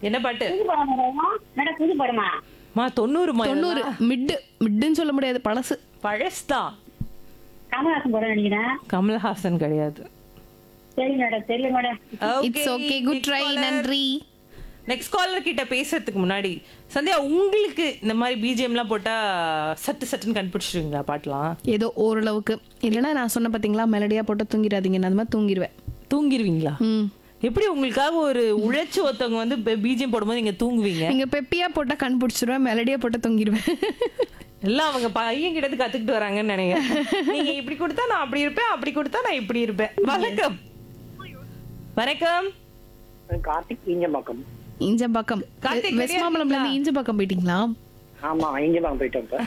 என்ன பாட்டு புது படம் மேடம் மேடம் புது படமா மா தொண்ணூறுமா தொண்ணூறு மிட்டு மிட்டுன்னு சொல்ல முடியாது பழசு பழசுதான் கமல்ஹாசன் படம் நினைக்கிறேன் கமல்ஹாசன் கிடையாது சரி மேடம் தெரியல madam it's okay good try நன்றி நெக்ஸ்ட் காலர் கிட்ட பேசுறதுக்கு முன்னாடி சந்தியா உங்களுக்கு இந்த மாதிரி பிஜிஎம்லாம் போட்டா சட்டு சட்டுன்னு கண்டுபிடிச்சிருவீங்களா பாட்டெல்லாம் ஏதோ ஓரளவுக்கு இல்லைன்னா நான் சொன்ன பார்த்தீங்களா மெலடியா போட்டு தூங்கிடாதீங்க நான் அந்த மாதிரி தூங்கிடுவேன் தூங்கிடுவீங்களா ம் எப்படி உங்களுக்காக ஒரு உழைச்சி ஒருத்தவங்க வந்து பிஜிஎம் போடும்போது நீங்க தூங்குவீங்க நீங்க பெப்பியா போட்டா கண்டுபிடிச்சிருவேன் மெலடியா போட்டா தூங்கிடுவேன் எல்லாம் அவங்க பையன் கிட்ட இருந்து கத்துக்கிட்டு வராங்கன்னு நினைக்கிறேன் நீங்க இப்படி கொடுத்தா நான் அப்படி இருப்பேன் அப்படி கொடுத்தா நான் இப்படி இருப்பேன் வணக்கம் வணக்கம் கார்த்திக் ஈஞ்சம்பாக்கம் இஞ்சம்பாக்கம் கார்த்திக், வெஸ்ட் மாம்பலம்ல இருந்து இஞ்சம்பாக்கம் போயிட்டீங்களா ஆமா ஈஞ்சம்பாக்கம் போயிட்டோம் இப்ப